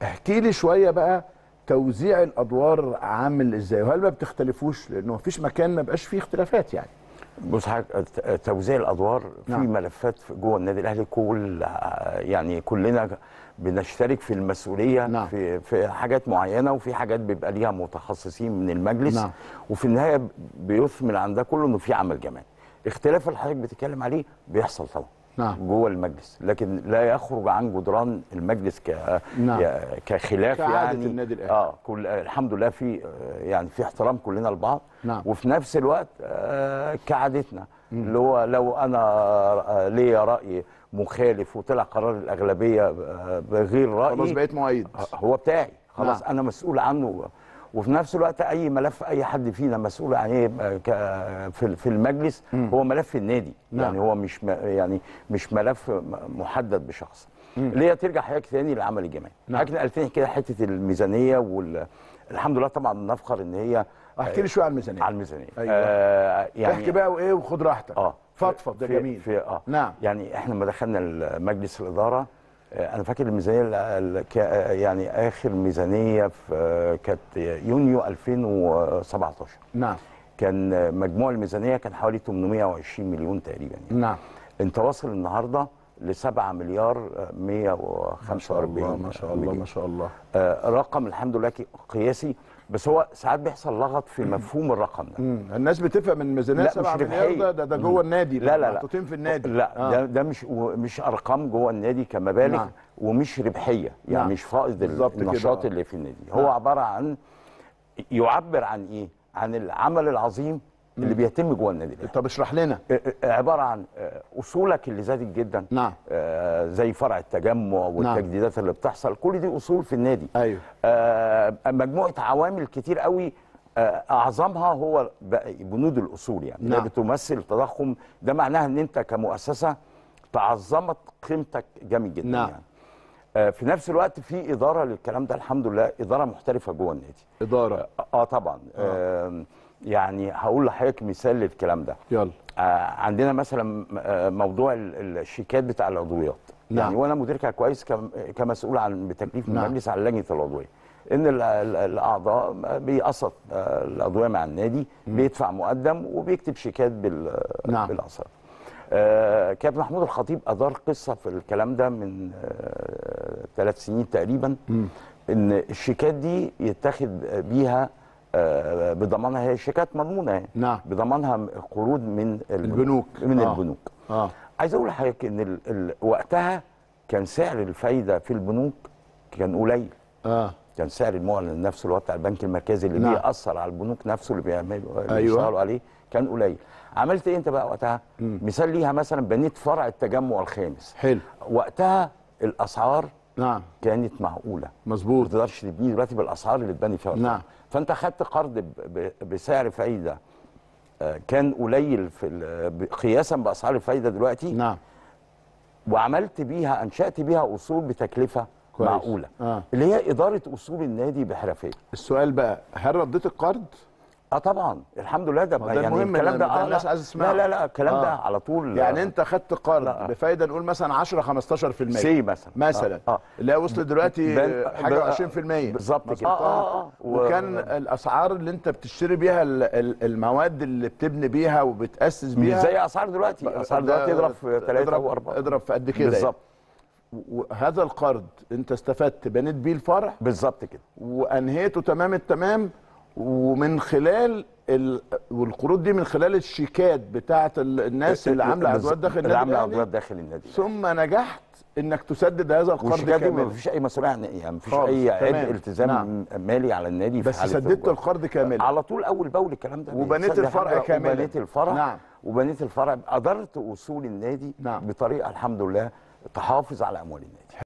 احكي لي شويه بقى توزيع الادوار عامل ازاي وهل ما بتختلفوش لانه مفيش مكان ما بقاش فيه اختلافات يعني بص حضرتك توزيع الادوار في نعم. ملفات في- جوه النادي الاهلي كل يعني كلنا بنشترك في المسؤوليه نعم. في في حاجات معينه وفي حاجات بيبقى ليها متخصصين من المجلس نعم. وفي النهايه بيثمن عن ده كله انه في عمل جماعي اختلاف اللي حضرتك بتتكلم عليه بيحصل طبعا نعم. جوه المجلس لكن لا يخرج عن جدران المجلس ك نعم. يا- كخلاف كعادة يعني النادي الأهلي. اه كل الحمد لله في آه، يعني في احترام كلنا لبعض نعم. وفي نفس الوقت آه، كعادتنا اللي هو لو انا آه، ليا راي مخالف وطلع قرار الاغلبيه آه، بغير رايي خلاص بقيت معيد هو بتاعي خلاص نعم. انا مسؤول عنه وفي نفس الوقت اي ملف اي حد فينا مسؤول عن ايه آه، ك- في في المجلس هو ملف النادي نعم. يعني هو مش م- يعني مش ملف م- محدد بشخص اللي هي ترجع حضرتك تاني للعمل الجماعي نعم. حضرتك نقلتني كده حته الميزانيه وال الحمد لله طبعا نفخر ان هي احكي لي شويه عن الميزانيه على الميزانيه أيوة. آه احكي بقى وايه وخد راحتك اه فضفض ده في- جميل في اه نعم. يعني احنا لما دخلنا مجلس الاداره آه، انا فاكر الميزانيه ال- ال- ك- آه، يعني اخر ميزانيه في آه، كانت يونيو 2017 نعم كان آه، مجموع الميزانيه كان حوالي 820 مليون تقريبا يعني. نعم انت واصل النهارده ل 7 مليار آه، 145 ما شاء الله مليون. ما شاء الله آه، رقم الحمد لله كي- قياسي بس هو ساعات بيحصل لغط في مفهوم الرقم ده مم. الناس بتفهم من الميزانيه لا، 7 مش مليار ربحية. ده ده, ده جوه النادي لا لا لا محطوطين في النادي لا آه. ده ده مش مش ارقام جوه النادي كمبالغ نعم. ومش ربحيه يعني نعم. مش فائض بالظبط كده، النشاط آه. اللي في النادي هو نعم. عباره عن يعبر عن ايه عن العمل العظيم اللي بيتم جوه النادي الأهلي. طب اشرح لنا آه، آه، عباره عن آه، اصولك اللي زادت جدا نعم. آه، زي فرع التجمع والتجديدات اللي بتحصل كل دي اصول في النادي ايوه آه، مجموعه عوامل كتير قوي آه، اعظمها هو بقى بنود الاصول يعني نعم. نعم. بتمثل تضخم ده معناها ان انت كمؤسسه تعظمت قيمتك جامد جدا نعم. يعني آه، في نفس الوقت في اداره للكلام ده الحمد لله اداره محترفه جوه النادي اداره اه طبعا آه. يعني هقول لحضرتك مثال للكلام ده يلا آه، عندنا مثلا آه، موضوع ال- الشيكات بتاع العضويات نعم. يعني وانا مدير كده كويس كم- كمسؤول عن بتكليف من نعم. المجلس على لجنه العضويه ان ال- ال- الاعضاء بيقسط آه، العضويه مع النادي بيدفع مقدم وبيكتب شيكات بال نعم. بالاقساط آه، كابتن محمود الخطيب ادار قصه في الكلام ده من ثلاث سنين تقريبا ان الشيكات دي يتاخد بيها آه، بضمانها هي شيكات مضمونه يعني نعم. بضمانها قروض من البنوك. من آه. البنوك اه عايز اقول لحضرتك ان ال... ال... وقتها كان سعر الفايده في البنوك كان قليل اه كان سعر المعلن نفسه اللي هو بتاع البنك المركزي اللي نعم. بيأثر على البنوك نفسه اللي بيعملوا اللي أيوة. بيشتغلوا عليه كان قليل عملت ايه انت بقى وقتها مثال ليها مثلا بنيت فرع التجمع الخامس حلو وقتها الاسعار نعم كانت معقوله ما مظبوط تقدرش تبني دلوقتي بالاسعار اللي اتبني فيها نعم. فانت خدت قرض ب- ب- بسعر فايده آه، كان قليل في ال- ب- قياسا باسعار الفايده دلوقتي نعم وعملت بيها انشات بيها اصول بتكلفه كويس. معقوله آه. اللي هي اداره اصول النادي بحرفيه السؤال بقى هل رديت القرض اه طبعا الحمد لله ده ما ده يعني المهم، الكلام ده- ده ده آه الناس لا. عايزة تسمعه. لا لا لا الكلام آه. ده على طول يعني انت خدت قرض لا. بفايده نقول مثلا 10 15% سي مثلا مثلا آه. آه. اللي هي وصلت دلوقتي بن- حاجه ب- 20% بالظبط كده. مظبوط؟ آه، آه، آه. و- وكان الاسعار اللي انت بتشتري بيها ال- ال- المواد اللي بتبني بيها وبتاسس مش بيها زي اسعار دلوقتي اسعار دلوقتي يضرب في ثلاثه اضرب او اربعه اضرب في قد كده بالظبط وهذا القرض انت استفدت بنيت بيه الفرع بالظبط كده وانهيته تمام التمام ومن خلال ال... والقروض دي من خلال الشيكات بتاعه ال- الناس اللي عامله بالظبط. عدوات داخل اللي النادي عامله الأهلي، عدوات داخل النادي ثم نجحت انك تسدد هذا القرض والشيكات دي ما كاملا فيش اي مسؤوليه عن يعني ما فيش خالص. اي تمام. عبء التزام نعم. مالي على النادي في بس حالة سددت الوجود. القرض كاملا على طول اول باول الكلام ده وبنيت بيسدد الفرع حاجة، كاملا. وبنيت الفرع نعم. وبنيت الفرع ادرت اصول النادي نعم. بطريقه الحمد لله تحافظ على اموال النادي